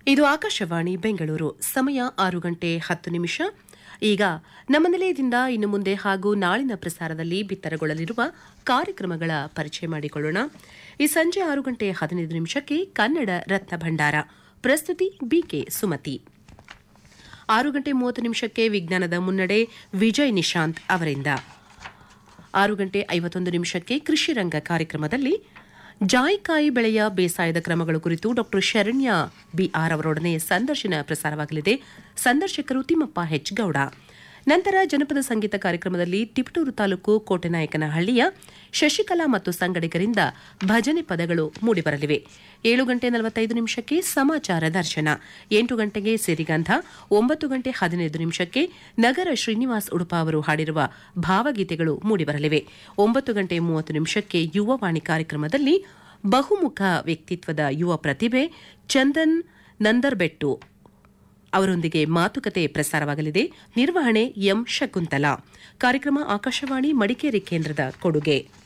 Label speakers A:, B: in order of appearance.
A: ಇದು ಆಕಾಶವಾಣಿ ಬೆಂಗಳೂರು ಸಮಯ ಆರು ಗಂಟೆ ಹತ್ತು ನಿಮಿಷ ಈಗ ನಮ್ಮ ನಿಲಯದಿಂದ ಇನ್ನು ಮುಂದೆ ಹಾಗೂ ನಾಳಿನ ಪ್ರಸಾರದಲ್ಲಿ ಬಿತ್ತರಗೊಳ್ಳಲಿರುವ ಕಾರ್ಯಕ್ರಮಗಳ ಪರಿಚಯ ಮಾಡಿಕೊಳ್ಳೋಣ ಈ ಸಂಜೆ ಆರು ಗಂಟೆ ಹದಿನೈದು ನಿಮಿಷಕ್ಕೆ ಕನ್ನಡ ರತ್ನ ಭಂಡಾರ ಪ್ರಸ್ತುತಿ ಬಿಕೆ ಸುಮತಿ ಆರು ಗಂಟೆ ಮೂವತ್ತು ನಿಮಿಷಕ್ಕೆ ವಿಜ್ಞಾನದ ಮುನ್ನಡೆ ವಿಜಯ್ ನಿಶಾಂತ್ ಅವರಿಂದ ಆರು ಗಂಟೆ ಐವತ್ತೊಂದು ನಿಮಿಷಕ್ಕೆ ಕೃಷಿ ರಂಗ ಕಾರ್ಯಕ್ರಮದಲ್ಲಿ ಜಾಯಿಕಾಯಿ ಬೆಳೆಯ ಬೇಸಾಯದ ಕ್ರಮಗಳು ಕುರಿತು ಡಾಕ್ಟರ್ ಶರಣ್ಯ ಬಿಆರ್ ಅವರೊಡನೆ ಸಂದರ್ಶನ ಪ್ರಸಾರವಾಗಲಿದೆ ಸಂದರ್ಶಕರು ತಿಮ್ಮಪ್ಪ ಹೆಚ್ ಗೌಡ ನಂತರ ಜನಪದ ಸಂಗೀತ ಕಾರ್ಯಕ್ರಮದಲ್ಲಿ ತಿಪಟೂರು ತಾಲೂಕು ಕೋಟೆನಾಯಕನಹಳ್ಳಿಯ ಶಶಿಕಲಾ ಮತ್ತು ಸಂಗಡಿಗರಿಂದ ಭಜನೆ ಪದಗಳು ಮೂಡಿಬರಲಿವೆ ಏಳು ಗಂಟೆ ನಲವತ್ತೈದು ನಿಮಿಷಕ್ಕೆ ಸಮಾಚಾರ ದರ್ಶನ ಎಂಟು ಗಂಟೆಗೆ ಸಿರಿಗಂಧ ಒಂಬತ್ತು ಗಂಟೆ ಹದಿನೈದು ನಿಮಿಷಕ್ಕೆ ನಗರ ಶ್ರೀನಿವಾಸ್ ಉಡುಪ ಅವರು ಹಾಡಿರುವ ಭಾವಗೀತೆಗಳು ಮೂಡಿಬರಲಿವೆ ಒಂಬತ್ತು ಗಂಟೆ ಮೂವತ್ತು ನಿಮಿಷಕ್ಕೆ ಯುವವಾಣಿ ಕಾರ್ಯಕ್ರಮದಲ್ಲಿ ಬಹುಮುಖ ವ್ಯಕ್ತಿತ್ವದ ಯುವ ಪ್ರತಿಭೆ ಚಂದನ್ ನಂದರ್ಬೆಟ್ಟು ಅವರೊಂದಿಗೆ ಮಾತುಕತೆ ಪ್ರಸಾರವಾಗಲಿದೆ ನಿರ್ವಹಣೆ ಎಂ ಶಕುಂತಲಾ ಕಾರ್ಯಕ್ರಮ ಆಕಾಶವಾಣಿ ಮಡಿಕೇರಿ ಕೇಂದ್ರದ ಕೊಡುಗೆ